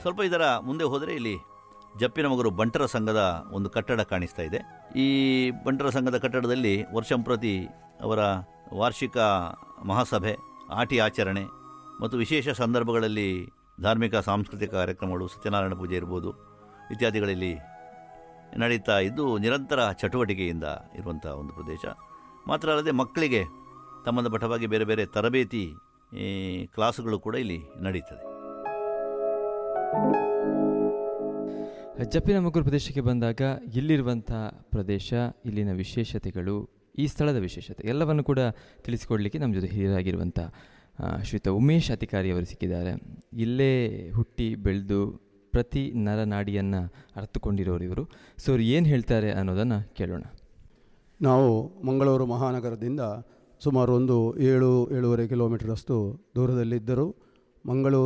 ಸ್ವಲ್ಪ ಇದರ ಮುಂದೆ ಹೋದರೆ ಇಲ್ಲಿ ಜಪ್ಪಿನ ಮಗರು ಬಂಟರ ಸಂಘದ ಒಂದು ಕಟ್ಟಡ ಕಾಣಿಸ್ತಾ ಇದೆ ಈ ಬಂಟರ ಸಂಘದ ಕಟ್ಟಡದಲ್ಲಿ ವರ್ಷಂಪ್ರತಿ ಅವರ ವಾರ್ಷಿಕ ಮಹಾಸಭೆ ಆಟಿ ಆಚರಣೆ ಮತ್ತು ವಿಶೇಷ ಸಂದರ್ಭಗಳಲ್ಲಿ ಧಾರ್ಮಿಕ ಸಾಂಸ್ಕೃತಿಕ ಕಾರ್ಯಕ್ರಮಗಳು ಸತ್ಯನಾರಾಯಣ ಪೂಜೆ ಇರ್ಬೋದು ಇತ್ಯಾದಿಗಳಲ್ಲಿ ನಡೀತಾ ಇದ್ದು ನಿರಂತರ ಚಟುವಟಿಕೆಯಿಂದ ಇರುವಂಥ ಒಂದು ಪ್ರದೇಶ ಮಾತ್ರ ಅಲ್ಲದೆ ಮಕ್ಕಳಿಗೆ ಸಂಬಂಧಪಟ್ಟವಾಗಿ ಬೇರೆ ಬೇರೆ ತರಬೇತಿ ಈ, ಕ್ಲಾಸುಗಳು ಕೂಡ ಇಲ್ಲಿ ನಡೀತದೆ ಜಪ್ಪಿನ ಮಗುರು ಪ್ರದೇಶಕ್ಕೆ ಬಂದಾಗ ಇಲ್ಲಿರುವಂಥ ಪ್ರದೇಶ ಇಲ್ಲಿನ ವಿಶೇಷತೆಗಳು ಈ ಸ್ಥಳದ ವಿಶೇಷತೆ ಎಲ್ಲವನ್ನು ಕೂಡ ತಿಳಿಸಿಕೊಡಲಿಕ್ಕೆ ನಮ್ಮ ಜೊತೆ ಹಿರಿಯರಾಗಿರುವಂಥ ಆ, ಶ್ರೀಯುತ ಉಮೇಶ್ ಅಧಿಕಾರಿ ಅವರು ಸಿಕ್ಕಿದ್ದಾರೆ ಇಲ್ಲೇ ಹುಟ್ಟಿ ಬೆಳೆದು ಪ್ರತಿ ನರನಾಡಿಯನ್ನು ಅರ್ಥಕೊಂಡಿರೋರು ಇವರು ಸೊ ಅವ್ರು ಏನು ಹೇಳ್ತಾರೆ ಅನ್ನೋದನ್ನು ಕೇಳೋಣ ನಾವು ಮಂಗಳೂರು ಮಹಾನಗರದಿಂದ ಸುಮಾರು ಒಂದು ಏಳು ಏಳೂವರೆ ಕಿಲೋಮೀಟರಷ್ಟು ದೂರದಲ್ಲಿದ್ದರೂ ಮಂಗಳೂರು